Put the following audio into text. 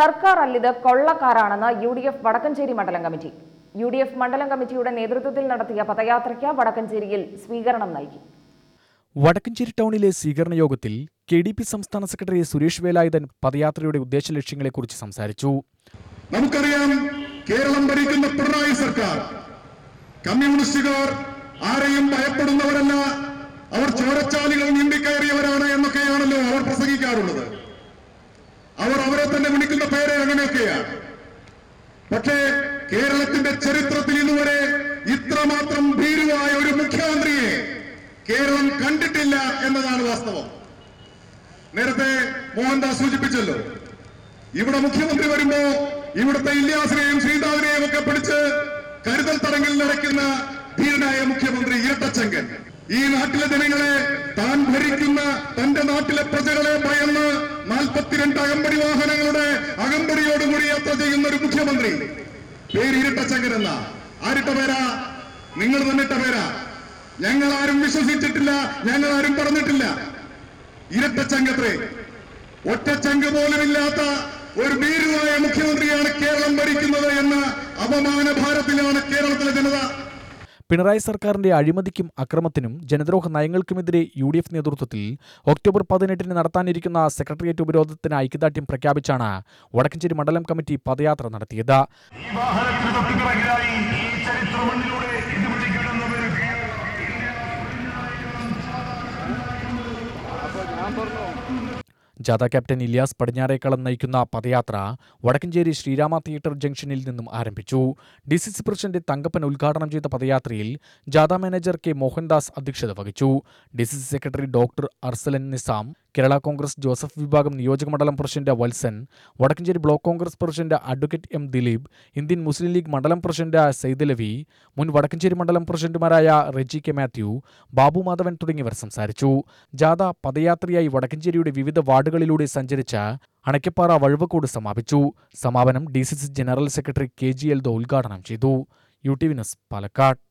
സർക്കാർ അല്ലിത് കൊള്ളക്കാരാണെന്ന് യു ഡി എഫ് വടക്കഞ്ചേരി മണ്ഡലം കമ്മിറ്റി യു ഡി എഫ് മണ്ഡലം കമ്മിറ്റിയുടെ നേതൃത്വത്തിൽ നടത്തിയ പദയാത്രയ്ക്ക് വടക്കഞ്ചേരിയിൽ സ്വീകരണം നൽകി വടക്കഞ്ചേരി ടൗണിലെ സ്വീകരണ യോഗത്തിൽ കെ ഡി പി സംസ്ഥാന സെക്രട്ടറി സുരേഷ് വേലായുധൻ പദയാത്രയുടെ ഉദ്ദേശലക്ഷ്യങ്ങളെക്കുറിച്ച് സംസാരിച്ചു നമുക്കറിയാം കേരളം ഭരിക്കുന്ന പിണറായി സർക്കാർ കമ്മ്യൂണിസ്റ്റുകാർ ആരെയും ഭയപ്പെടുന്നവരല്ല അവർ ചോരച്ചാലികൾ നീണ്ടിക്കയറിയവരാണ് എന്നൊക്കെയാണല്ലോ അവർ പ്രസംഗിക്കാറുള്ളത് അവർ അവരെ തന്നെ വിളിക്കുന്ന പേര് അങ്ങനെയൊക്കെയാണ് പക്ഷേ കേരളത്തിന്റെ ചരിത്രത്തിൽ ഇതുവരെ ഇത്രമാത്രം ഭീരുവായ ഒരു മുഖ്യമന്ത്രിയെ കേരളം കണ്ടിട്ടില്ല എന്നതാണ് വാസ്തവം നേരത്തെ മോഹൻദാസ് സൂചിപ്പിച്ചല്ലോ ഇവിടെ മുഖ്യമന്ത്രി വരുമ്പോ ഇവിടുത്തെ ഇല്യാസിനെയും ശ്രീതാവിനെയും ഒക്കെ പിടിച്ച് കരുതൽ തടങ്കിൽ നടക്കുന്ന ധീരനായ മുഖ്യമന്ത്രി ഇരട്ടച്ചങ്കൻ ഈ നാട്ടിലെ ജനങ്ങളെ താൻ ഭരിക്കുന്ന തന്റെ നാട്ടിലെ പ്രജകളെ ഭയന്ന് നാൽപ്പത്തിരണ്ട് അകമ്പടി വാഹനങ്ങളുടെ അകമ്പടിയോടുകൂടി യാത്ര ചെയ്യുന്ന ഒരു മുഖ്യമന്ത്രി പേര് ഇരട്ടച്ചങ്കൻ എന്ന ആരിട്ട പേരാ നിങ്ങൾ തന്നിട്ട പേരാ ഞങ്ങൾ ആരും വിശ്വസിച്ചിട്ടില്ല ഞങ്ങൾ ആരും പറഞ്ഞിട്ടില്ല ഇരട്ടച്ചങ്കത്രേ ഒറ്റച്ചങ്ക് പോലുമില്ലാത്ത ഒരു ഭീരുവായ മുഖ്യമന്ത്രിയാണ് കേരളം ഭരിക്കുന്നത് എന്ന അപമാന ഭാരത്തിലാണ് കേരളത്തിലെ ജനത പിണറായി സർക്കാരിന്റെ അഴിമതിക്കും അക്രമത്തിനും ജനദ്രോഹ നയങ്ങൾക്കുമെതിരെ യു ഡി എഫ് നേതൃത്വത്തിൽ ഒക്ടോബർ പതിനെട്ടിന് നടത്താനിരിക്കുന്ന സെക്രട്ടേറിയറ്റ് ഉപരോധത്തിന് ഐക്യദാർഢ്യം പ്രഖ്യാപിച്ചാണ് വടക്കഞ്ചേരി മണ്ഡലം കമ്മിറ്റി പദയാത്ര നടത്തിയത് ഈ വാഹനത്തിന് തൊട്ടുപിറകിലായി ഈ ചരിത്ര മണ്ണിലൂടെ ഇതുപിടിക്കുന്നവർ ജാഥ ക്യാപ്റ്റൻ ഇലിയാസ് പടിഞ്ഞാറേക്കളം നയിക്കുന്ന പദയാത്ര വടക്കഞ്ചേരി ശ്രീരാമ തിയേറ്റർ ജംഗ്ഷനിൽ നിന്നും ആരംഭിച്ചു D C C president Thankappan ഉദ്ഘാടനം ചെയ്ത പദയാത്രയിൽ ജാഥ മാനേജർ കെ മോഹൻദാസ് അധ്യക്ഷത വഹിച്ചു D C C secretary doctor Arsalan Nizam Kerala Congress Joseph വിഭാഗം നിയോജക മണ്ഡലം president Valsan Vadakkanchery block Congress president advocate M Dileep Indian Muslim League മണ്ഡലം പ്രസിഡന്റ് സൈദലവി മുൻ വടക്കഞ്ചേരി മണ്ഡലം പ്രസിഡന്റുമാരായ റെജി കെ മാത്യു ബാബു മാധവൻ തുടങ്ങിയവർ സംസാരിച്ചു ജാഥ പദയാത്രയായി വടക്കഞ്ചേരിയുടെ വിവിധ വാർഡുകളിലൂടെ സഞ്ചരിച്ച അണയ്ക്കപ്പാറ വഴുവക്കോട് സമാപിച്ചു സമാപനം D C C general secretary K G Eldho ഉദ്ഘാടനം ചെയ്തു U T V news Palakkad